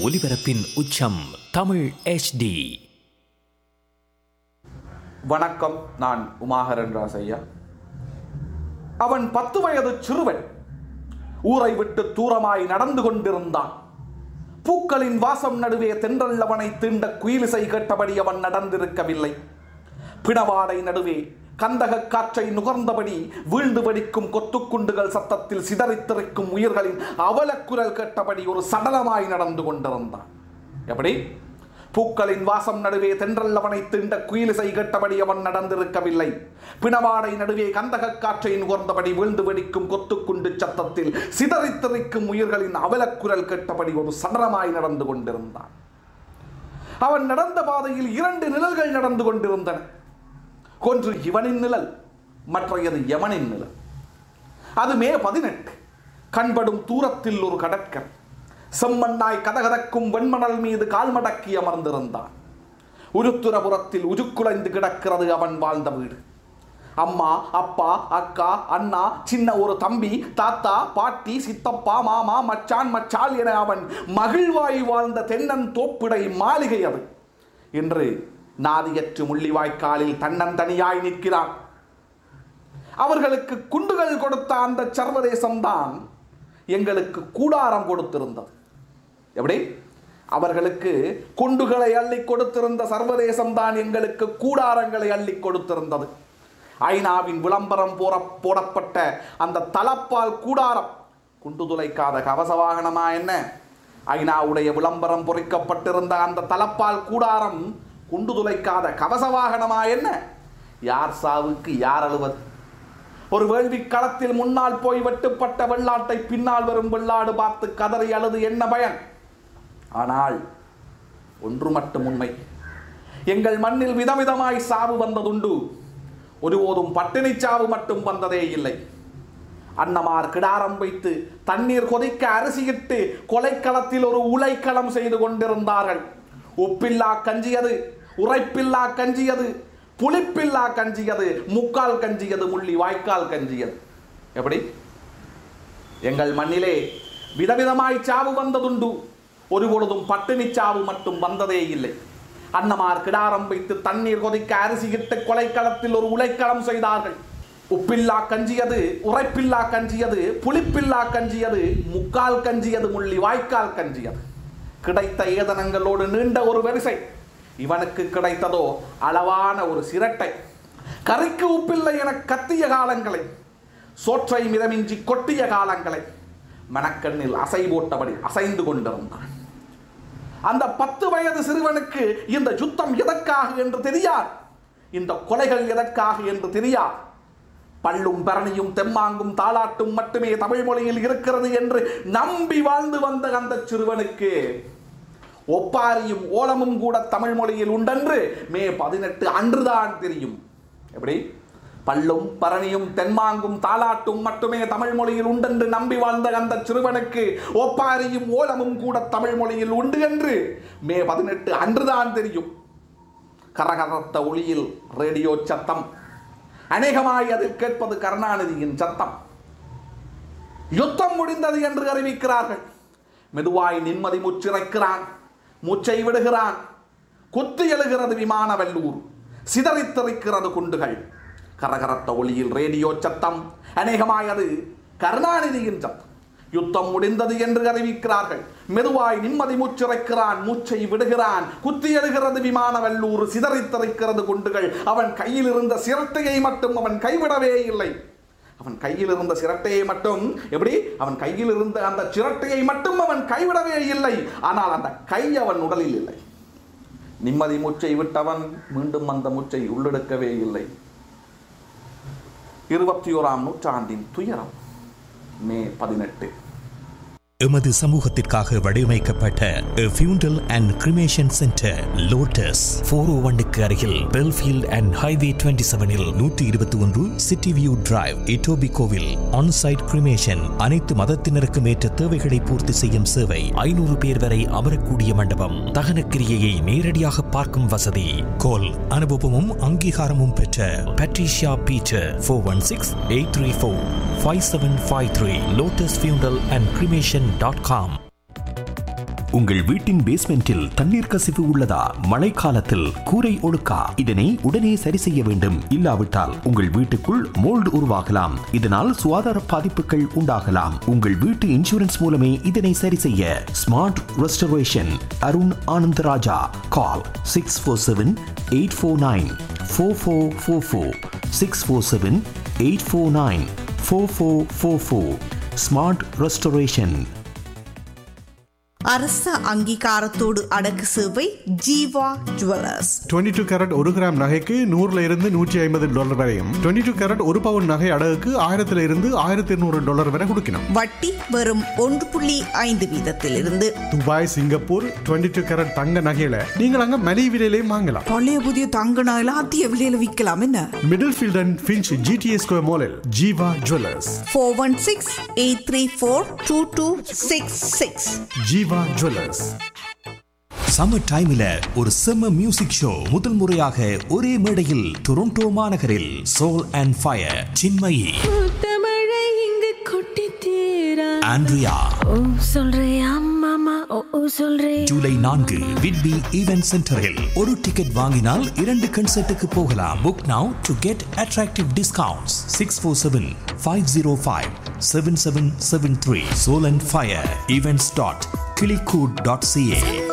ஒலிபரப்பின் உச்சம் தமிழ் HD வணக்கம் நான் உமாகரன் ராசையா அவன் பத்து வயது சிறுவன் ஊரை விட்டு தூரமாய் நடந்து கொண்டிருந்தான் பூக்களின் வாசம் நடுவே தென்றல் அவனை தீண்ட குயிலிசை கேட்டபடி அவன் நடந்திருக்கவில்லை பிணவாடை நடுவே கந்தக காற்றை நுகர்ந்தபடி வீழ்ந்து வெடிக்கும் கொத்துக்குண்டுகள் சத்தத்தில் சிதறித்திருக்கும் உயிர்களின் அவலக்குரல் கேட்டபடி ஒரு சடலமாய் நடந்து கொண்டிருந்தான் எப்படி பூக்களின் வாசம் நடுவே தென்றல் அவனை தீண்ட குயிலிசை கேட்டபடி அவன் நடந்திருக்கவில்லை பிணவாடை நடுவே கந்தக காற்றை நுகர்ந்தபடி வீழ்ந்து வெடிக்கும் கொத்துக்குண்டு சத்தத்தில் சிதறித்திருக்கும் உயிர்களின் அவலக்குரல் கேட்டபடி ஒரு சடலமாய் நடந்து கொண்டிருந்தான் அவன் நடந்த பாதையில் இரண்டு நிழல்கள் நடந்து கொண்டிருந்தன ஒன்று இவனின் நிழல் மற்றையது யமனின் நிழல் அது மே பதினெட்டு கண்படும் தூரத்தில் ஒரு கடற்கர் செம்மண்ணாய் கதகதக்கும் வெண்மணல் மீது கால் மடக்கி அமர்ந்திருந்தான் உருத்துரபுரத்தில் உருக்குலைந்து கிடக்கிறது அவன் வாழ்ந்த வீடு அம்மா அப்பா அக்கா அண்ணா சின்ன ஒரு தம்பி தாத்தா பாட்டி சித்தப்பா மாமா மச்சான் மச்சால் என அவன் மகிழ்வாய் வாழ்ந்த தென்னன் தோப்பிடை மாளிகை அது இன்று நாதியற்று முள்ளிவாய்க்காலில் தன்னந்தனியாய் நிற்கிறான் அவர்களுக்கு குண்டுகள் கொடுத்த அந்த சர்வதேசம்தான் எங்களுக்கு கூடாரம் கொடுத்திருந்தது எப்படி அவர்களுக்கு குண்டுகளை அள்ளி கொடுத்திருந்த சர்வதேசம் தான் எங்களுக்கு கூடாரங்களை அள்ளி கொடுத்திருந்தது ஐநாவின் விளம்பரம் போற போடப்பட்ட அந்த தலப்பால் கூடாரம் குண்டு துளைக்காத கவச வாகனமா என்ன ஐநாவுடைய விளம்பரம் பொறிக்கப்பட்டிருந்த அந்த தலப்பால் கூடாரம் குண்டு துளைக்காத கவச வாகனமா என்ன யார் சாவுக்கு யார் அழுவது ஒரு வேள்வி களத்தில் முன்னால் போய் வெட்டுப்பட்ட வெள்ளாட்டை பின்னால் வரும் வெள்ளாடு பார்த்து கதறி அழுது என்ன பயன் ஆனால் ஒன்று மட்டும் உண்மை எங்கள் மண்ணில் விதவிதமாய் சாவு வந்ததுண்டு ஒருபோதும் பட்டினி சாவு மட்டும் வந்ததே இல்லை அன்னமார் கிடாரம் வைத்து தண்ணீர் கொதிக்க அரிசியிட்டு கொலைக்களத்தில் ஒரு உலைக்களம் செய்து கொண்டிருந்தார்கள் உப்பில்லா கஞ்சியது உரைப்பில்லா கஞ்சியது புளிப்பில்லா கஞ்சியது முக்கால் கஞ்சியது முள்ளி வாய்க்கால் கஞ்சியது எப்படி எங்கள் மண்ணிலே விதவிதமாய் சாவு வந்ததுண்டு ஒரு பொழுதும் பட்டினி சாவு மட்டும் வந்ததே இல்லை அன்னமார் கிடாரம் வைத்து தண்ணீர் கொதிக்க அரிசியிட்டு கொலைக்களத்தில் ஒரு உலைக்களம் செய்தார்கள் உப்பில்லா கஞ்சியது உரைப்பில்லா கஞ்சியது புளிப்பில்லா கஞ்சியது முக்கால் கஞ்சியது முள்ளி வாய்க்கால் கஞ்சியது கிடைத்த ஏதனங்களோடு நீண்ட ஒரு வரிசை இவனுக்கு கிடைத்ததோ அளவான ஒரு சிரட்டை கறிக்கு உப்பில்லை என கத்திய காலங்களை சோற்றை மிதமின்றி கொட்டிய காலங்களை மனக்கண்ணில் அசை போட்டபடி அசைந்து கொண்டிருந்தான் அந்த பத்து வயது சிறுவனுக்கு இந்த யுத்தம் எதற்காக என்று தெரியாது இந்த கொலைகள் எதற்காக என்று தெரியாது பள்ளும் பரணியும் தெம்மாங்கும் தாளாட்டும் மட்டுமே தமிழ் மொழியில் இருக்கிறது என்று நம்பி வாழ்ந்து வந்த அந்த சிறுவனுக்கு ஒப்பாரியும் ஓலமும் கூட தமிழ் மொழியில் உண்டென்று மே பதினெட்டு அன்றுதான் தெரியும் எப்படி பல்லும் பரணியும் தென்மாங்கும் தாளாட்டும் மட்டுமே தமிழ் மொழியில் உண்டென்று நம்பி வாழ்ந்த அந்த சிறுவனுக்கு ஒப்பாரியும் ஓலமும் கூட தமிழ் மொழியில் உண்டு என்று மே பதினெட்டு அன்றுதான் தெரியும் கரகரத்த ஒளியில் ரேடியோ சத்தம் அநேகமாய் அதில் கேட்பது கருணாநிதியின் சத்தம் யுத்தம் முடிந்தது என்று அறிவிக்கிறார்கள் மெதுவாய் நிம்மதி முச்சிறைக்கிறான் மூச்சை விடுகிறான் குத்து எழுகிறது விமான வல்லூர் சிதறித்தறிக்கிறது குண்டுகள் கரகரத்த ஒளியில் ரேடியோ சத்தம் அநேகமாய் அது கருணாநிதியின் சத்தம் யுத்தம் முடிந்தது என்று அறிவிக்கிறார்கள் மெதுவாய் நிம்மதி மூச்சிறைக்கிறான் மூச்சை விடுகிறான் குத்தி எழுகிறது விமான வல்லூர் சிதறித்தறிக்கிறது குண்டுகள் அவன் கையில் இருந்த சிரட்டையை மட்டும் அவன் கைவிடவே இல்லை அவன் கையில் இருந்த சிரட்டையை மட்டும் எப்படி அவன் கையில் இருந்த அந்த சிரட்டையை மட்டும் அவன் கைவிடவே இல்லை ஆனால் அந்த கை அவன் உடலில் இல்லை நிம்மதி மூச்சை விட்டவன் மீண்டும் அந்த மூச்சை உள்ளெடுக்கவே இல்லை இருபத்தி ஓராம் நூற்றாண்டின் துயரம் மே பதினெட்டு எமது சமூகத்திற்காக வடிவமைக்கப்பட்ட funeral and cremation centre Lotus four O ஒன்னுக்கு அருகில் பெல்ஃபீல்ட் அண்ட் ஹைவே டுவெண்ட்டி செவனில் நூற்றி இருபத்தி ஒன்று சிட்டி வியூ டிரைவ் இட்டோபி கோவில் ஆன்சைட் கிரிமேஷன் அனைத்து மதத்தினருக்கும் ஏற்ற தேவைகளை பூர்த்தி செய்யும் சேவை ஐநூறு பேர் வரை அமரக்கூடிய மண்டபம் தகன கிரியையை நேரடியாக பார்க்கும் வசதி கோல் அனுபவமும் அங்கீகாரமும் பெற்ற Patricia Peter four one six eight three four five seven five three Lotus funeral and cremation dot com உங்கள் வீட்டின் பேஸ்மெண்டில் தண்ணீர் கசிவு உள்ளதா மழைக்காலத்தில் கூரை ஒழுக்கா இதனை உடனே சரி செய்ய வேண்டும் இல்லாவிட்டால் உங்கள் வீட்டுக்குள் மோல்டு உருவாகலாம் இதனால் சுகாதார பாதிப்புகள் உண்டாகலாம் உங்கள் வீட்டு இன்சூரன்ஸ் மூலமே இதனை சரி செய்ய smart restoration Arun Anandaraja call six four seven eight four nine four four four four six four seven eight four nine four four four four smart restoration அரச அங்கீகாரத்தோடு அடக்கு சேவை ஜீவா ஜுவல்லர்ஸ் 22 டூ கேரட் ஒரு கிராம் நகைக்கு நூறுல இருந்து நூற்றி ஐம்பது டாலர் வரையும் 22 டூ கேரட் ஒரு பவுன் நகை அடகுக்கு ஆயிரத்துல இருந்து ஆயிரத்தி இருநூறு டாலர் வரை கொடுக்கணும் வட்டி வெறும் ஒன்று புள்ளி ஐந்து வீதத்திலிருந்து துபாய் சிங்கப்பூர் 22 டூ கேரட் தங்க நகையில நீங்கள் அங்க மலிவு விலையிலையும் வாங்கலாம் பழைய புதிய தங்க நகையில அதிக விலையில விற்கலாம் என்ன Middlefield and Finch GTS square மாலில் Jeeva jewellers four one six eight three four two two six six Jeeva jewellers summer டைம்ல ஒரு செம்ம மியூசிக் ஷோ முதல் முறையாக ஒரே மேடையில் டொரண்டோ மாநகரில் சோல் அண்ட் ஃபயர் சின்மயி தமிழை இங்கு கொட்டி தீரா ஆண்ட்ரியா ஓ சொல்றியா மாமா ஓ ஓ சொல்றே ஜூலை நான்கு விட்பி ஈவென்ட் சென்டரில் ஒரு டிக்கெட் வாங்கினால் இரண்டு கன்சர்ட்டுக்கு போகலாம் book now to get attractive discounts six four seven five zero five seven seven seven three Soul and Fire events dot Kilikood dot CA